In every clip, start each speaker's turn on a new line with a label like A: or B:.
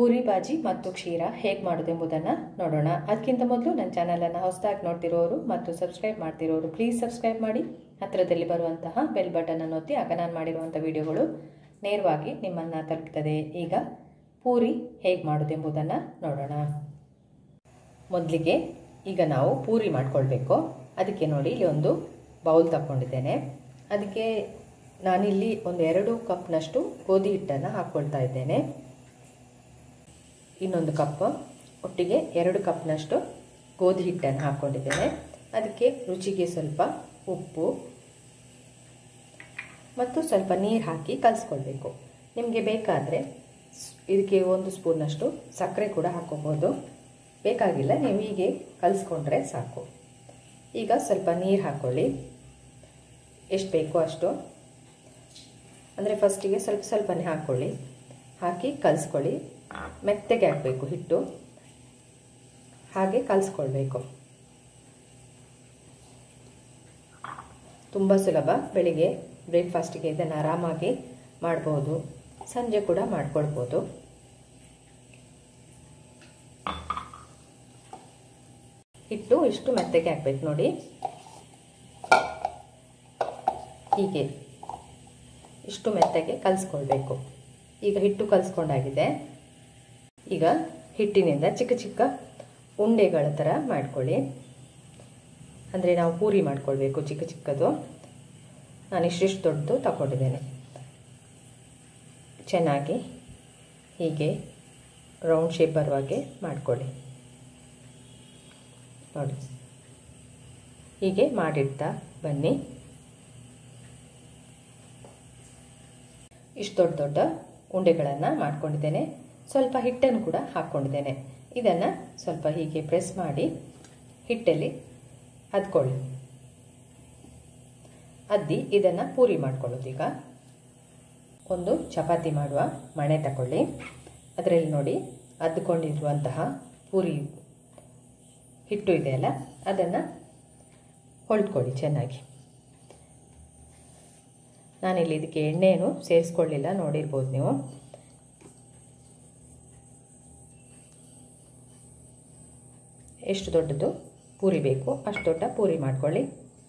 A: ಪೂರಿ ಬಾಜಿ ಮತ್ತು ಕ್ಷೀರ ಹೇಗೆ ಮಾಡೋದೆಂಬುದನ್ನು ನೋಡೋಣ ಅದಕ್ಕಿಂತ ಮೊದಲು ನನ್ನ ಚಾನಲನ್ನು ಹೊಸದಾಗಿ ನೋಡ್ತಿರೋರು ಮತ್ತು ಸಬ್ಸ್ಕ್ರೈಬ್ ಮಾಡ್ತಿರೋರು ಪ್ಲೀಸ್ ಸಬ್ಸ್ಕ್ರೈಬ್ ಮಾಡಿ ಹತ್ತಿರದಲ್ಲಿ ಬರುವಂತಹ ಬೆಲ್ ಬಟನನ್ನು ಒತ್ತಿ ಆಗ ನಾನು ಮಾಡಿರುವಂಥ ವಿಡಿಯೋಗಳು ನೇರವಾಗಿ ನಿಮ್ಮನ್ನು ತಲುಪ್ತದೆ ಈಗ ಪೂರಿ ಹೇಗೆ ಮಾಡೋದೆಂಬುದನ್ನು ನೋಡೋಣ ಮೊದಲಿಗೆ ಈಗ ನಾವು ಪೂರಿ ಮಾಡ್ಕೊಳ್ಬೇಕು ಅದಕ್ಕೆ ನೋಡಿ ಇಲ್ಲಿ ಒಂದು ಬೌಲ್ ತಗೊಂಡಿದ್ದೇನೆ ಅದಕ್ಕೆ ನಾನಿಲ್ಲಿ ಒಂದು ಎರಡು ಕಪ್ನಷ್ಟು ಗೋಧಿ ಹಿಟ್ಟನ್ನು ಹಾಕ್ಕೊಳ್ತಾ ಇದ್ದೇನೆ ಇನ್ನೊಂದು ಕಪ್ ಒಟ್ಟಿಗೆ ಎರಡು ಕಪ್ನಷ್ಟು ಗೋಧಿ ಹಿಟ್ಟನ್ನು ಹಾಕ್ಕೊಂಡಿದ್ದೇನೆ ಅದಕ್ಕೆ ರುಚಿಗೆ ಸ್ವಲ್ಪ ಉಪ್ಪು ಮತ್ತು ಸ್ವಲ್ಪ ನೀರು ಹಾಕಿ ಕಲಿಸ್ಕೊಳ್ಬೇಕು ನಿಮಗೆ ಬೇಕಾದರೆ ಇದಕ್ಕೆ ಒಂದು ಸ್ಪೂನಷ್ಟು ಸಕ್ಕರೆ ಕೂಡ ಹಾಕ್ಕೋಬೋದು ಬೇಕಾಗಿಲ್ಲ ನೀವು ಹೀಗೆ ಕಲಿಸ್ಕೊಂಡ್ರೆ ಸಾಕು ಈಗ ಸ್ವಲ್ಪ ನೀರು ಹಾಕ್ಕೊಳ್ಳಿ ಎಷ್ಟು ಬೇಕೋ ಅಷ್ಟು ಅಂದರೆ ಫಸ್ಟಿಗೆ ಸ್ವಲ್ಪ ಸ್ವಲ್ಪನೇ ಹಾಕ್ಕೊಳ್ಳಿ ಹಾಕಿ ಕಲಿಸ್ಕೊಳ್ಳಿ ಮೆತ್ತಗೆ ಹಾಕಬೇಕು ಹಿಟ್ಟು ಹಾಗೆ ಕಲಿಸ್ಕೊಳ್ಬೇಕು ತುಂಬ ಸುಲಭ ಬೆಳಿಗ್ಗೆ ಬ್ರೇಕ್ಫಾಸ್ಟಿಗೆ ಇದನ್ನು ಆರಾಮಾಗಿ ಮಾಡ್ಬೋದು ಸಂಜೆ ಕೂಡ ಮಾಡ್ಕೊಳ್ಬೋದು ಹಿಟ್ಟು ಇಷ್ಟು ಮೆತ್ತಗೆ ಹಾಕ್ಬೇಕು ನೋಡಿ ಹೀಗೆ ಇಷ್ಟು ಮೆತ್ತಗೆ ಕಲಿಸ್ಕೊಳ್ಬೇಕು ಈಗ ಹಿಟ್ಟು ಕಲಿಸ್ಕೊಂಡಾಗಿದೆ ಈಗ ಹಿಟ್ಟಿನಿಂದ ಚಿಕ್ಕ ಚಿಕ್ಕ ಉಂಡೆಗಳ ಥರ ಮಾಡ್ಕೊಳ್ಳಿ ಅಂದರೆ ನಾವು ಪೂರಿ ಮಾಡ್ಕೊಳ್ಬೇಕು ಚಿಕ್ಕ ಚಿಕ್ಕದು ನಾನು ಇಷ್ಟಿಷ್ಟು ದೊಡ್ಡದು ತಗೊಂಡಿದ್ದೇನೆ ಚೆನ್ನಾಗಿ ಹೀಗೆ ರೌಂಡ್ ಶೇಪ್ ಬರುವಾಗೆ ಮಾಡ್ಕೊಳ್ಳಿ ನೋಡಿ ಹೀಗೆ ಮಾಡಿಡ್ತಾ ಬನ್ನಿ ಇಷ್ಟು ದೊಡ್ಡ ದೊಡ್ಡ ಉಂಡೆಗಳನ್ನು ಮಾಡ್ಕೊಂಡಿದ್ದೇನೆ ಸ್ವಲ್ಪ ಹಿಟ್ಟನ್ನು ಕೂಡ ಹಾಕ್ಕೊಂಡಿದ್ದೇನೆ ಇದನ್ನು ಸ್ವಲ್ಪ ಹೀಗೆ ಪ್ರೆಸ್ ಮಾಡಿ ಹಿಟ್ಟಲ್ಲಿ ಅದ್ಕೊಳ್ಳಿ ಅದ್ದಿ ಇದನ್ನು ಪೂರಿ ಮಾಡ್ಕೊಳ್ಳೋದು ಈಗ ಒಂದು ಚಪಾತಿ ಮಾಡುವ ಮಣೆ ತಗೊಳ್ಳಿ ಅದರಲ್ಲಿ ನೋಡಿ ಅದ್ಕೊಂಡಿರುವಂತಹ ಪೂರಿ ಹಿಟ್ಟು ಇದೆಯಲ್ಲ ಅದನ್ನು ಹೊಳ್ಕೊಳ್ಳಿ ಚೆನ್ನಾಗಿ ನಾನಿಲ್ಲಿ ಇದಕ್ಕೆ ಎಣ್ಣೆಯನ್ನು ಸೇರಿಸ್ಕೊಳ್ಳಿಲ್ಲ ನೋಡಿರ್ಬೋದು ನೀವು ಎಷ್ಟು ದೊಡ್ಡದು ಪೂರಿ ಬೇಕು ಅಷ್ಟು ದೊಡ್ಡ ಪೂರಿ ಮಾಡ್ಕೊಳ್ಳಿ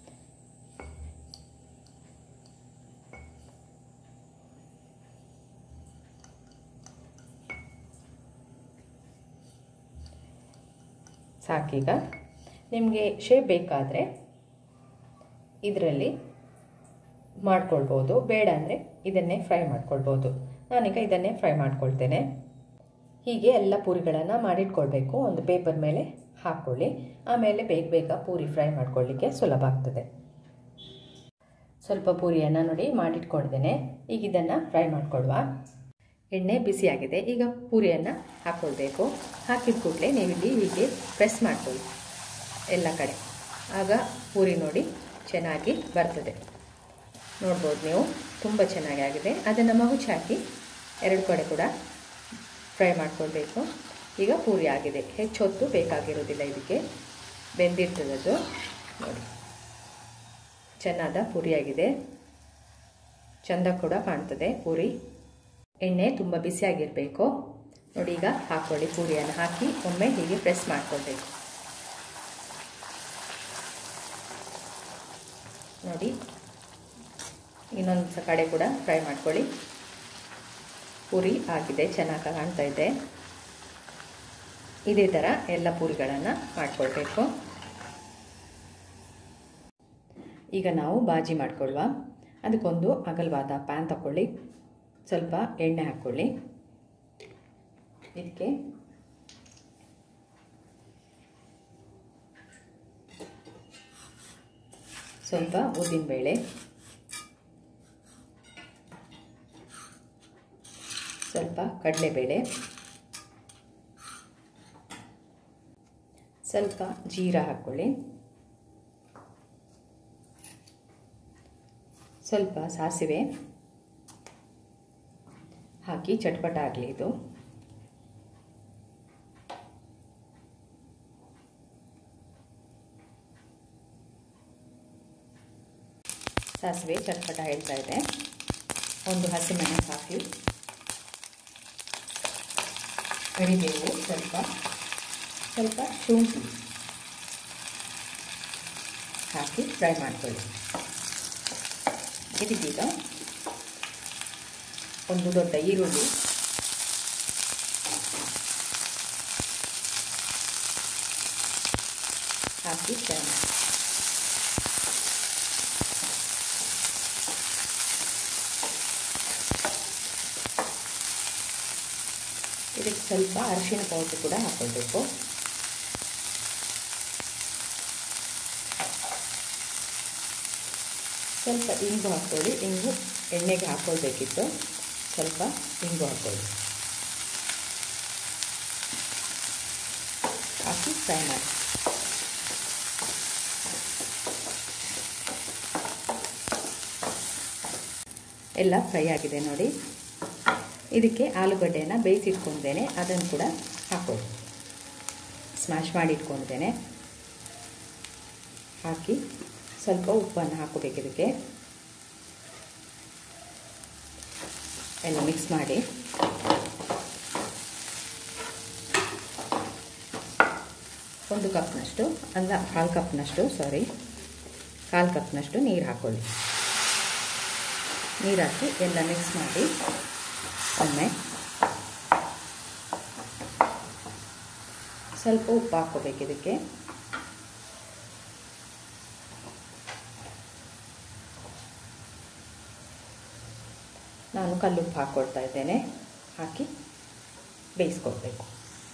A: ಸಾಕೀಗ ನಿಮಗೆ ಶೇಪ್ ಬೇಕಾದರೆ ಇದರಲ್ಲಿ ಮಾಡ್ಕೊಳ್ಬೋದು ಬೇಡ ಅಂದರೆ ಇದನ್ನೇ ಫ್ರೈ ಮಾಡ್ಕೊಳ್ಬೋದು ನಾನೀಗ ಇದನ್ನೇ ಫ್ರೈ ಮಾಡ್ಕೊಳ್ತೇನೆ ಹೀಗೆ ಎಲ್ಲ ಪೂರಿಗಳನ್ನು ಮಾಡಿಟ್ಕೊಳ್ಬೇಕು ಒಂದು ಪೇಪರ್ ಮೇಲೆ ಹಾಕ್ಕೊಳ್ಳಿ ಆಮೇಲೆ ಬೇಗ ಬೇಗ ಪೂರಿ ಫ್ರೈ ಮಾಡ್ಕೊಳ್ಳಿಕ್ಕೆ ಸುಲಭ ಆಗ್ತದೆ ಸ್ವಲ್ಪ ಪೂರಿಯನ್ನು ನೋಡಿ ಮಾಡಿಟ್ಕೊಂಡಿದ್ದೇನೆ ಈಗ ಇದನ್ನು ಫ್ರೈ ಮಾಡ್ಕೊಳ್ವಾ ಎಣ್ಣೆ ಬಿಸಿಯಾಗಿದೆ ಈಗ ಪೂರಿಯನ್ನು ಹಾಕ್ಕೊಳ್ಬೇಕು ಹಾಕಿದ ಕೂಡಲೇ ನೀವಿಲ್ಲಿ ಹೀಗೆ ಪ್ರೆಸ್ ಮಾಡ್ಕೊಳ್ಳಿ ಎಲ್ಲ ಕಡೆ ಆಗ ಪೂರಿ ನೋಡಿ ಚೆನ್ನಾಗಿ ಬರ್ತದೆ ನೋಡ್ಬೋದು ನೀವು ತುಂಬ ಚೆನ್ನಾಗಿ ಆಗಿದೆ ಅದನ್ನು ಮಗುಚಿ ಹಾಕಿ ಎರಡು ಕಡೆ ಕೂಡ ಫ್ರೈ ಮಾಡ್ಕೊಳ್ಬೇಕು ಈಗ ಪೂರಿ ಆಗಿದೆ ಹೆಚ್ಚು ಹೊತ್ತು ಬೇಕಾಗಿರೋದಿಲ್ಲ ಇದಕ್ಕೆ ಬೆಂದಿರ್ತದದು ನೋಡಿ ಚೆನ್ನಾದ ಪೂರಿಯಾಗಿದೆ ಚೆಂದ ಕೂಡ ಕಾಣ್ತದೆ ಪೂರಿ ಎಣ್ಣೆ ತುಂಬ ಬಿಸಿಯಾಗಿರಬೇಕು ನೋಡಿ ಈಗ ಹಾಕ್ಕೊಳ್ಳಿ ಪೂರಿಯನ್ನು ಹಾಕಿ ಒಮ್ಮೆ ಹೀಗೆ ಪ್ರೆಸ್ ಮಾಡ್ಕೊಳ್ಬೇಕು ನೋಡಿ ಇನ್ನೊಂದು ಕಡೆ ಕೂಡ ಫ್ರೈ ಮಾಡ್ಕೊಳ್ಳಿ ಪೂರಿ ಆಗಿದೆ ಚೆನ್ನಾಗಿ ಕಾಣ್ತಾ ಇದೆ ಇದೇ ಥರ ಎಲ್ಲ ಪೂರಿಗಳನ್ನು ಮಾಡ್ಕೊಳ್ಬೇಕು ಈಗ ನಾವು ಬಾಜಿ ಮಾಡ್ಕೊಳ್ಳುವ ಅದಕ್ಕೊಂದು ಅಗಲವಾದ ಪ್ಯಾನ್ ತಗೊಳ್ಳಿ ಸ್ವಲ್ಪ ಎಣ್ಣೆ ಹಾಕ್ಕೊಳ್ಳಿ ಇದಕ್ಕೆ ಸ್ವಲ್ಪ ಉದ್ದಿನಬೇಳೆ ಸ್ವಲ್ಪ ಕಡಲೆಬೇಳೆ ಸ್ವಲ್ಪ ಜೀರಾ ಹಾಕ್ಕೊಳ್ಳಿ ಸ್ವಲ್ಪ ಸಾಸಿವೆ ಹಾಕಿ ಚಟ್ಪಟ ಆಗಲಿ ಇದು ಸಾಸಿವೆ ಚಟ್ಪಟ ಹೇಳ್ತಾ ಇದೆ ಒಂದು ಹಸಿಮೆಣಸು ಹಾಕಿ ಕರಿಬೇವು ಸ್ವಲ್ಪ ಸ್ವಲ್ಪ ಶುಂಠಿ ಹಾಕಿ ಫ್ರೈ ಮಾಡ್ಕೊಳ್ಳಿ ಇದಕ್ಕೀಗ ಒಂದು ದೊಡ್ಡ ಈರುಳ್ಳಿ ಹಾಕಿ ಫ್ರೈ ಮಾಡಿ ಇದಕ್ಕೆ ಸ್ವಲ್ಪ ಅರಿಶಿಣ ಪೌಡರ್ ಕೂಡ ಹಾಕ್ಕೊಳ್ಬೇಕು ಸ್ವಲ್ಪ ಇಂಗು ಹಾಕ್ಕೊಳ್ಳಿ ಇಂಗು ಎಣ್ಣೆಗೆ ಹಾಕ್ಕೊಳ್ಬೇಕಿತ್ತು ಸ್ವಲ್ಪ ಇಂಗು ಹಾಕ್ಕೊಳ್ಳಿ ಹಾಕಿ ಫ್ರೈ ಮಾಡಿ ಎಲ್ಲ ಫ್ರೈ ಆಗಿದೆ ನೋಡಿ ಇದಕ್ಕೆ ಆಲೂಗಡ್ಡೆಯನ್ನು ಬೇಯಿಸಿಟ್ಕೊಂಡಿದ್ದೇನೆ ಅದನ್ನು ಕೂಡ ಹಾಕೊಳ್ಳಿ ಸ್ಮ್ಯಾಶ್ ಮಾಡಿ ಇಟ್ಕೊಂಡಿದ್ದೇನೆ ಹಾಕಿ ಸ್ವಲ್ಪ ಉಪ್ಪನ್ನು ಹಾಕೋಬೇಕು ಇದಕ್ಕೆ ಎಲ್ಲ ಮಿಕ್ಸ್ ಮಾಡಿ ಒಂದು ಕಪ್ನಷ್ಟು ಅಲ್ಲ ಕಾಲು ಕಪ್ನಷ್ಟು ಸಾರಿ ಕಾಲು ಕಪ್ನಷ್ಟು ನೀರು ಹಾಕ್ಕೊಳ್ಳಿ ನೀರು ಹಾಕಿ ಎಲ್ಲ ಮಿಕ್ಸ್ ಮಾಡಿ ಒಮ್ಮೆ ಸ್ವಲ್ಪ ಉಪ್ಪು ಹಾಕ್ಕೋಬೇಕು ಇದಕ್ಕೆ ನಾನು ಕಲ್ಲುಪ್ಪು ಹಾಕ್ಕೊಳ್ತಾ ಇದ್ದೇನೆ ಹಾಕಿ ಬೇಯಿಸ್ಕೊಳ್ಬೇಕು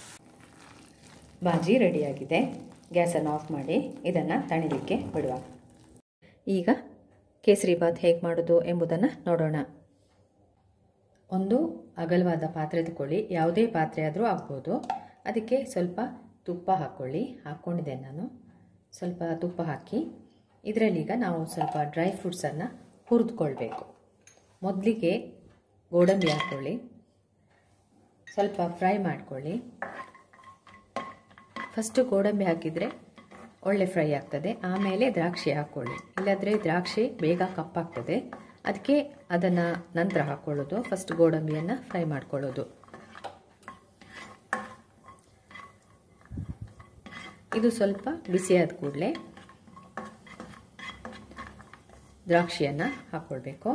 A: ಬಾಜಿ ರೆಡಿಯಾಗಿದೆ ಗ್ಯಾಸನ್ನು ಆಫ್ ಮಾಡಿ ಇದನ್ನು ತಣಿಲಿಕ್ಕೆ ಬಿಡುವ ಈಗ ಕೇಸರಿ ಬಾತ್ ಹೇಗೆ ಮಾಡೋದು ಎಂಬುದನ್ನು ನೋಡೋಣ ಒಂದು ಅಗಲವಾದ ಪಾತ್ರೆ ತಗೊಳ್ಳಿ ಯಾವುದೇ ಪಾತ್ರೆ ಆದರೂ ಆಗ್ಬೋದು ಅದಕ್ಕೆ ಸ್ವಲ್ಪ ತುಪ್ಪ ಹಾಕ್ಕೊಳ್ಳಿ ಹಾಕ್ಕೊಂಡಿದ್ದೇನೆ ನಾನು ಸ್ವಲ್ಪ ತುಪ್ಪ ಹಾಕಿ ಇದರಲ್ಲೀಗ ನಾವು ಸ್ವಲ್ಪ ಡ್ರೈ ಫ್ರೂಟ್ಸನ್ನು ಹುರಿದುಕೊಳ್ಬೇಕು ಮೊದಲಿಗೆ ಗೋಡಂಬಿ ಹಾಕ್ಕೊಳ್ಳಿ ಸ್ವಲ್ಪ ಫ್ರೈ ಮಾಡ್ಕೊಳ್ಳಿ ಫಸ್ಟು ಗೋಡಂಬಿ ಹಾಕಿದರೆ ಒಳ್ಳೆ ಫ್ರೈ ಆಗ್ತದೆ ಆಮೇಲೆ ದ್ರಾಕ್ಷಿ ಹಾಕ್ಕೊಳ್ಳಿ ಇಲ್ಲಾಂದರೆ ದ್ರಾಕ್ಷಿ ಬೇಗ ಕಪ್ಪಾಗ್ತದೆ ಅದಕ್ಕೆ ಅದನ್ನು ನಂತರ ಹಾಕ್ಕೊಳ್ಳೋದು ಫಸ್ಟ್ ಗೋಡಂಬಿಯನ್ನು ಫ್ರೈ ಮಾಡ್ಕೊಳ್ಳೋದು ಇದು ಸ್ವಲ್ಪ ಬಿಸಿಯಾದ ಕೂಡಲೇ ದ್ರಾಕ್ಷಿಯನ್ನು ಹಾಕ್ಕೊಳ್ಬೇಕು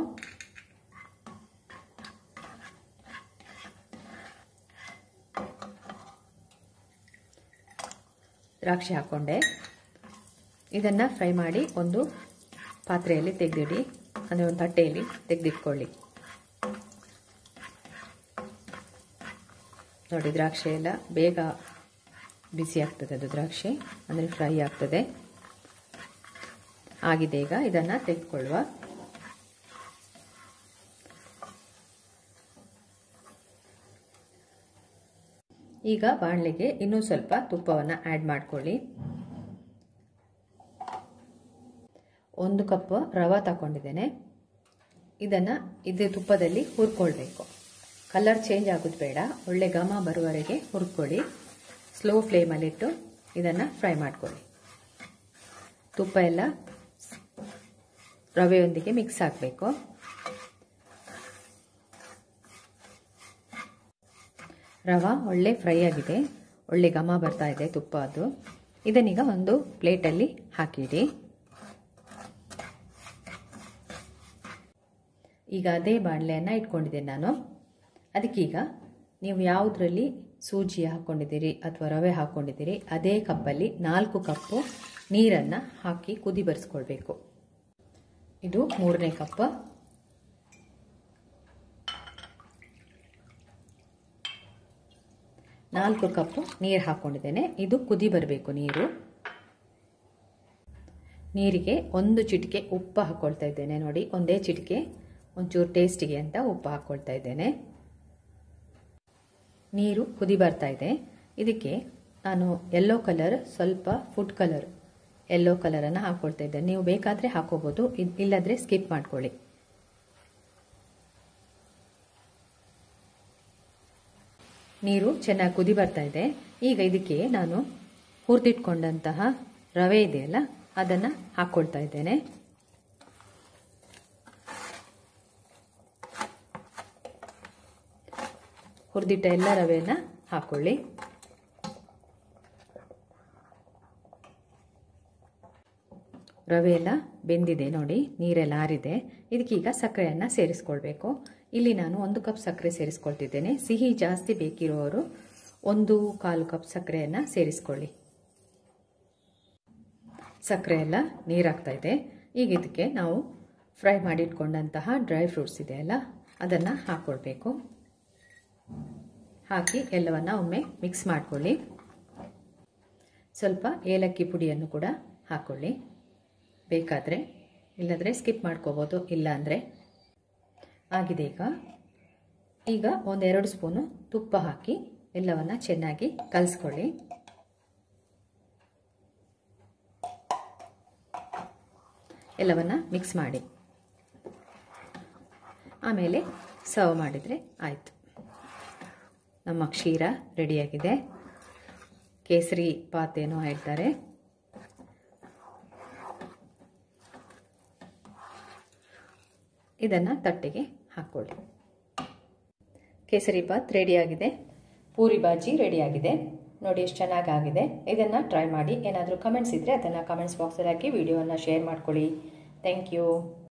A: ದ್ರಾಕ್ಷಿ ಹಾಕ್ಕೊಂಡೆ ಇದನ್ನು ಫ್ರೈ ಮಾಡಿ ಒಂದು ಪಾತ್ರೆಯಲ್ಲಿ ತೆಗೆದಿಡಿ ಅಂದರೆ ಒಂದು ತಟ್ಟೆಯಲ್ಲಿ ತೆಗೆದಿಟ್ಕೊಳ್ಳಿ ನೋಡಿ ದ್ರಾಕ್ಷಿ ಎಲ್ಲ ಬೇಗ ಬಿಸಿ ಆಗ್ತದೆ ಅದು ದ್ರಾಕ್ಷಿ ಅಂದರೆ ಫ್ರೈ ಆಗ್ತದೆ ಆಗಿದೆ ಈಗ ಇದನ್ನು ತೆಗೆದುಕೊಳ್ಳುವ ಈಗ ಬಾಣಲೆಗೆ ಇನ್ನೂ ಸ್ವಲ್ಪ ತುಪ್ಪವನ್ನು ಆ್ಯಡ್ ಮಾಡ್ಕೊಳ್ಳಿ ಒಂದು ಕಪ್ ರವೆ ತಗೊಂಡಿದ್ದೇನೆ ಇದನ್ನು ಇದೇ ತುಪ್ಪದಲ್ಲಿ ಹುರ್ಕೊಳ್ಬೇಕು ಕಲರ್ ಚೇಂಜ್ ಆಗೋದು ಬೇಡ ಒಳ್ಳೆ ಘಮ ಬರುವವರೆಗೆ ಹುರ್ಕೊಳ್ಳಿ ಸ್ಲೋ ಫ್ಲೇಮಲ್ಲಿಟ್ಟು ಇದನ್ನು ಫ್ರೈ ಮಾಡ್ಕೊಳ್ಳಿ ತುಪ್ಪ ಎಲ್ಲ ರವೆಯೊಂದಿಗೆ ಮಿಕ್ಸ್ ಆಗಬೇಕು ರವೆ ಒಳ್ಳೆ ಫ್ರೈ ಆಗಿದೆ ಒಳ್ಳೆ ಘಮ ಬರ್ತಾ ಇದೆ ತುಪ್ಪ ಅದು ಇದನ್ನೀಗ ಒಂದು ಪ್ಲೇಟಲ್ಲಿ ಹಾಕಿಡಿ ಈಗ ಅದೇ ಬಾಣಲೆಯನ್ನು ಇಟ್ಕೊಂಡಿದ್ದೇನೆ ನಾನು ಅದಕ್ಕೀಗ ನೀವು ಯಾವುದರಲ್ಲಿ ಸೂಜಿ ಹಾಕ್ಕೊಂಡಿದ್ದೀರಿ ಅಥವಾ ರವೆ ಹಾಕ್ಕೊಂಡಿದ್ದೀರಿ ಅದೇ ಕಪ್ಪಲ್ಲಿ ನಾಲ್ಕು ಕಪ್ಪು ನೀರನ್ನು ಹಾಕಿ ಕುದಿ ಬರೆಸ್ಕೊಳ್ಬೇಕು ಇದು ಮೂರನೇ ಕಪ್ ನಾಲ್ಕು ಕಪ್ ನೀರು ಹಾಕ್ಕೊಂಡಿದ್ದೇನೆ ಇದು ಕುದಿ ಬರಬೇಕು ನೀರು ನೀರಿಗೆ ಒಂದು ಚಿಟಿಕೆ ಉಪ್ಪು ಹಾಕ್ಕೊಳ್ತಾ ಇದ್ದೇನೆ ನೋಡಿ ಒಂದೇ ಚಿಟಿಕೆ ಒಂಚೂರು ಟೇಸ್ಟಿಗೆ ಅಂತ ಉಪ್ಪು ಹಾಕ್ಕೊಳ್ತಾ ಇದ್ದೇನೆ ನೀರು ಕುದಿ ಬರ್ತಾ ಇದೆ ಇದಕ್ಕೆ ನಾನು ಯೆಲ್ಲೋ ಕಲರ್ ಸ್ವಲ್ಪ ಫುಡ್ ಕಲರ್ ಯೆಲ್ಲೋ ಕಲರನ್ನು ಹಾಕ್ಕೊಳ್ತಾ ಇದ್ದೇನೆ ನೀವು ಬೇಕಾದರೆ ಹಾಕೋಬೋದು ಇಲ್ಲದ್ರೆ ಸ್ಕಿಪ್ ಮಾಡ್ಕೊಳ್ಳಿ ನೀರು ಚೆನ್ನಾಗಿ ಕುದಿ ಬರ್ತಾ ಇದೆ ಈಗ ಇದಕ್ಕೆ ನಾನು ಹುರಿದಿಟ್ಕೊಂಡಂತಹ ರವೆ ಇದೆಯಲ್ಲ ಅದನ್ನು ಹಾಕ್ಕೊಳ್ತಾ ಇದ್ದೇನೆ ಹುರಿದಿಟ್ಟ ಎಲ್ಲ ರವೆಯನ್ನು ಹಾಕ್ಕೊಳ್ಳಿ ರವೆ ಎಲ್ಲ ಬೆಂದಿದೆ ನೋಡಿ ನೀರೆಲ್ಲ ಆರಿದೆ ಇದಕ್ಕೀಗ ಸಕ್ಕರೆಯನ್ನು ಸೇರಿಸ್ಕೊಳ್ಬೇಕು ಇಲ್ಲಿ ನಾನು ಒಂದು ಕಪ್ ಸಕ್ಕರೆ ಸೇರಿಸ್ಕೊಳ್ತಿದ್ದೇನೆ ಸಿಹಿ ಜಾಸ್ತಿ ಬೇಕಿರುವವರು ಒಂದು ಕಾಲು ಕಪ್ ಸಕ್ಕರೆಯನ್ನು ಸೇರಿಸ್ಕೊಳ್ಳಿ ಸಕ್ಕರೆ ಎಲ್ಲ ನೀರಾಗ್ತಾ ಇದೆ ಈಗ ಇದಕ್ಕೆ ನಾವು ಫ್ರೈ ಮಾಡಿಟ್ಕೊಂಡಂತಹ ಡ್ರೈ ಫ್ರೂಟ್ಸ್ ಇದೆಯಲ್ಲ ಅದನ್ನು ಹಾಕ್ಕೊಳ್ಬೇಕು ಹಾಕಿ ಎಲ್ಲವನ್ನ ಒಮ್ಮೆ ಮಿಕ್ಸ್ ಮಾಡಿಕೊಳ್ಳಿ ಸ್ವಲ್ಪ ಏಲಕ್ಕಿ ಪುಡಿಯನ್ನು ಕೂಡ ಹಾಕ್ಕೊಳ್ಳಿ ಬೇಕಾದರೆ ಇಲ್ಲದ್ರೆ ಸ್ಕಿಪ್ ಮಾಡ್ಕೋಬೋದು ಇಲ್ಲ ಅಂದರೆ ಆಗಿದೆ ಈಗ ಈಗ ಒಂದೆರಡು ಸ್ಪೂನು ತುಪ್ಪ ಹಾಕಿ ಎಲ್ಲವನ್ನು ಚೆನ್ನಾಗಿ ಕಲಿಸ್ಕೊಳ್ಳಿ ಎಲ್ಲವನ್ನು ಮಿಕ್ಸ್ ಮಾಡಿ ಆಮೇಲೆ ಸರ್ವ್ ಮಾಡಿದರೆ ಆಯಿತು ನಮ್ಮ ಕ್ಷೀರ ರೆಡಿಯಾಗಿದೆ ಕೇಸರಿ ಪಾತ್ ಏನೋ ಹೇಳ್ತಾರೆ ಇದನ್ನು ತಟ್ಟೆಗೆ ಹಾಕ್ಕೊಳ್ಳಿ ಕೇಸರಿ ಬಾತ್ ರೆಡಿಯಾಗಿದೆ ಪೂರಿ ಬಾಜಿ ರೆಡಿಯಾಗಿದೆ ನೋಡಿ ಎಷ್ಟು ಚೆನ್ನಾಗಾಗಿದೆ ಇದನ್ನು ಟ್ರೈ ಮಾಡಿ ಏನಾದರೂ ಕಮೆಂಟ್ಸ್ ಇದ್ದರೆ ಅದನ್ನು ಕಮೆಂಟ್ಸ್ ಬಾಕ್ಸಲ್ಲಿ ಹಾಕಿ ವಿಡಿಯೋವನ್ನು ಶೇರ್ ಮಾಡ್ಕೊಳ್ಳಿ ಥ್ಯಾಂಕ್ ಯು